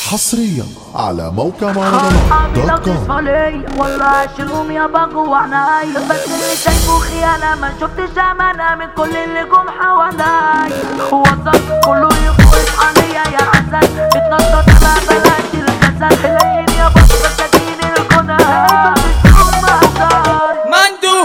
حصريا على موقع مهرجانات لو دوت كوم تصفى ليا والله اشيلهم يابا جوا عنايا بس اللي شايفه خيانة ما شفتش امانة من كل اللي جم حواليا وصل كله يفوت عليا يا عسل اتنطط على بلاش الكسل تلاقيني يابا فساتين الكنى مندو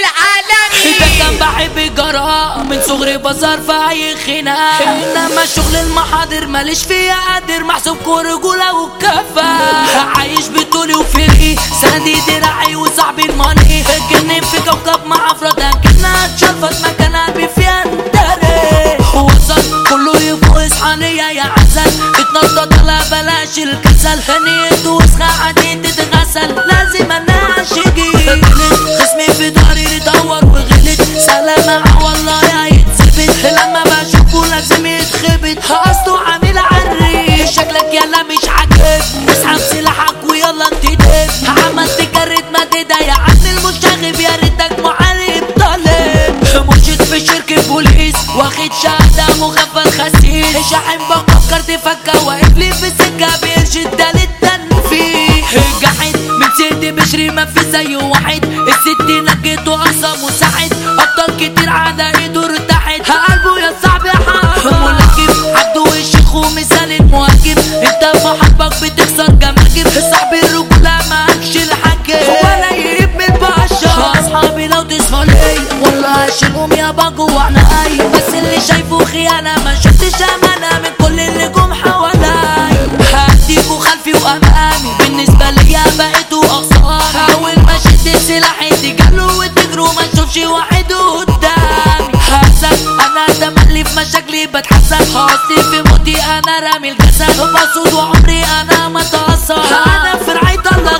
العالمي ده كان بحب الجراء من صغري بزار في اي خناق انما شغل المحاضر ماليش فيه قادر محسوبكوا رجوله وكفى عايش بطولي وفرقي سندي دراعي وصاحبي الماني اتجنن في كوكب مع افراد كنا اتشرفت مكان قلبي فيها اندري وصل كله يفوق اصحانية يا عسل اتنطط على بلاش الكسل هنيت وسخة عدين تتغسل لازم اناش يجي خصمي في داري يدور وغلط سلامة والله يا يتثبت لما بشوفه لازم يتخبط اصله عامل عري شكلك يلا مش عاجبني اسحب سلاحك ويلا انتدب عملت كرت ما تضايق عن المشاغب يا ريتك محارب طالب مرشد في شركة بوليس واخد شهادة مغفل خسيس شاحن بفكر تفكر واقف لي في السكة بيرشد ده للتنفيذ جحد من سيدي بشري ما في زيه واحد الست نجيته اقصى مساعد ابطال كتير على ايده ارتاحت قلبه يا صاحبي حاجة ملاكم عبده الشيخ ومثال المهاجم انت في حربك بتكسر جماجم صاحبي الرجولة معكش الحاجة ولا يهب من البشر اصحابي لو تصفى ليا والله هشيلهم يابا جوا عنايا بس اللي شايفه خيانة ما شفتش امانة من كل اللي جم حواليا هديكوا خلفي وامامي بالنسبة ليا بقيتوا اقصاري اول ما شدت سلاحي تجلوا وتجروا ما اشوفش واحد قدامي حسن انا تملي في مشاكلي بتحسن حاطي في موتي انا رامي الجسد مقصود وعمري انا ما تأثر انا في رعاية الله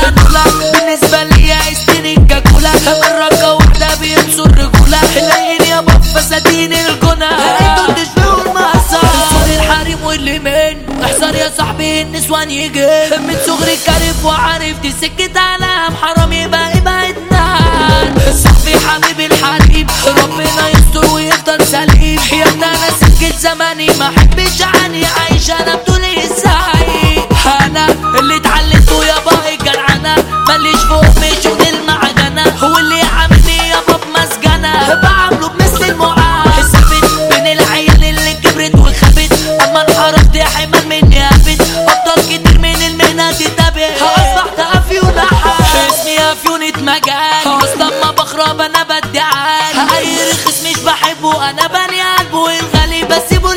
غنى بالنسبة ليا استني كاكولا مرة واحدة بينسوا الرجولة تلاقيني يا بابا فساتين الجنى انتوا تشبهوا المقصر صغري الحريم واللي منه احذر يا صاحبي النسوان يجي من صغري كارف وعارف دي سكة علام حرام يبقى ابعد نار صاحبي حبيبي الحريم ربنا يستر ويفضل سليم يا ابني انا سكة زماني ما احبش عني عايش انا بطولي ازاي انا اللي اتعلمته يابا الجدعنة ماليش فوق من شغل المعجنة هو اللي عاملني يابا بمسجنة بعمله بمثل المعاد ثابت بين العيال اللي كبرت وخبت اما انحرفت يا حمال مني هبت ابطال كتير من المهنة تتابع اصبحت افيون احد اسمي افيون اتمجال اصلا ما بخرب انا بدي عالي اي رخص مش بحبه انا بني قلبه الغالي بسيبه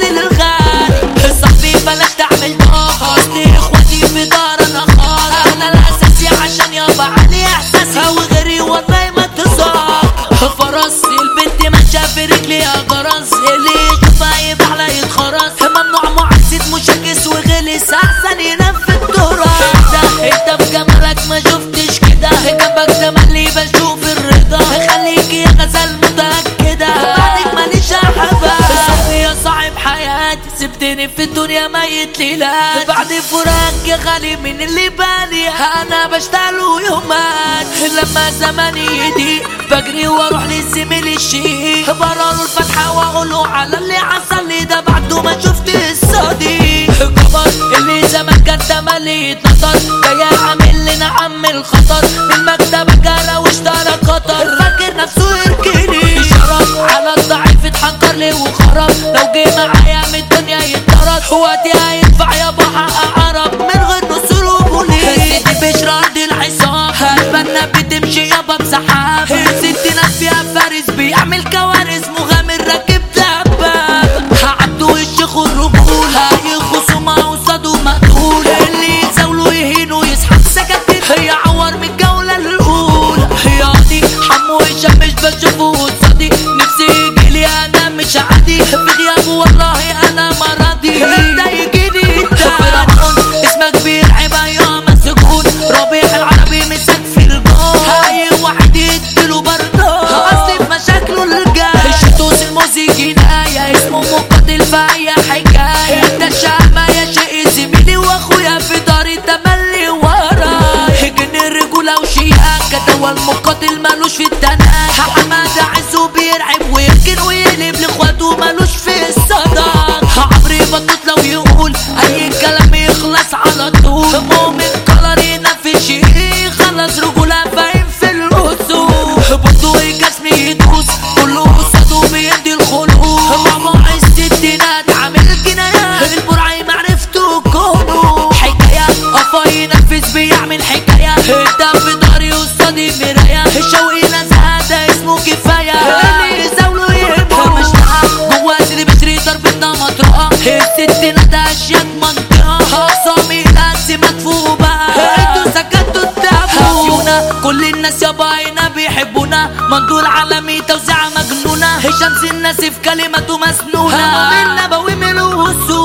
للغالي صاحبي بلاش تعمل ضغط اصلي اخواتي في دار انا خالص انا الاساسي عشان يابا علي احساسي وغيري والله ما تزاق فرس البنت ماشيه في رجليها جرس اللي يشوفها يبقى على يتخرس ممنوع معسد مشاكس وغلس احسن ينام في التراث ده انت في جمالك ما شفتش كده جنبك تملي بشوف الرضا خليك يا غزال متأكدة بعدك ماليش احبها صاحبي يا صاحب حياتي سبتني في الدنيا ميت ليلات بعد فراق يا غالي من اللي بالي انا بشتغل يومات لما زماني يضيق بجري واروح للزميل الشيخ براله الفتحة واقوله على اللي حصل لي ده بعده ما شفت الصديق كبر اللي زمان كان تملي يتنطر جاي عامل لنا عم الخطر من مكتبك جرى واشترى قطر فاكر نفسه يركني شرف على الضعيف اتحنكر لي وخرب لو جه معايا من الدنيا يتطرد وقتي هينفع يابا حقق عرب من غير نصول وبوليس سيدي بشرى عند الحصان هتبنى بتمشي يابا بسحاب ست ناس فيها فارس بيعمل كوارث مغامر راكب دباب عبده الشيخ الرجول هيخصوا ما قصاده مقتول اللي يزاوله يهينه يسحب سكتين يعور من الجولة الأولى ياضي حمو هشام مش بشوفه قصادي نفسي يجيلي أنا مش عادي في غيابه والله أنا مرضي ده يجيني تاني اسمك بيرعب يا مسجون ربيع العربي مسك في الجون اي واحد يديله برضه اصلي في مشاكله الجاي الشتوس الموسيقي نهاية اسمه مقاتل في اي حكاية انت الشهامة يا شقي زميلي واخويا في داري تملي وراي جن الرجولة وشياكة هو المقاتل مالوش في التناكة حماد عزه بيرعب ويمكن ويقلب لاخواته مالوش في الصداقة عمري بطوط لو يقول اي كلام يخلص كفايه اللي يزاولوا يهبوا مش جوا اللي بتري ضربتنا مطرقه الست ندى اشياء منطقه اقسامي الانسي مدفوبه انتوا سكتوا التابونا كل الناس يابا هنا بيحبونا منظور عالمي توزيعة مجنونة هشام الناس في كلمته مسنونة من نبوي ملو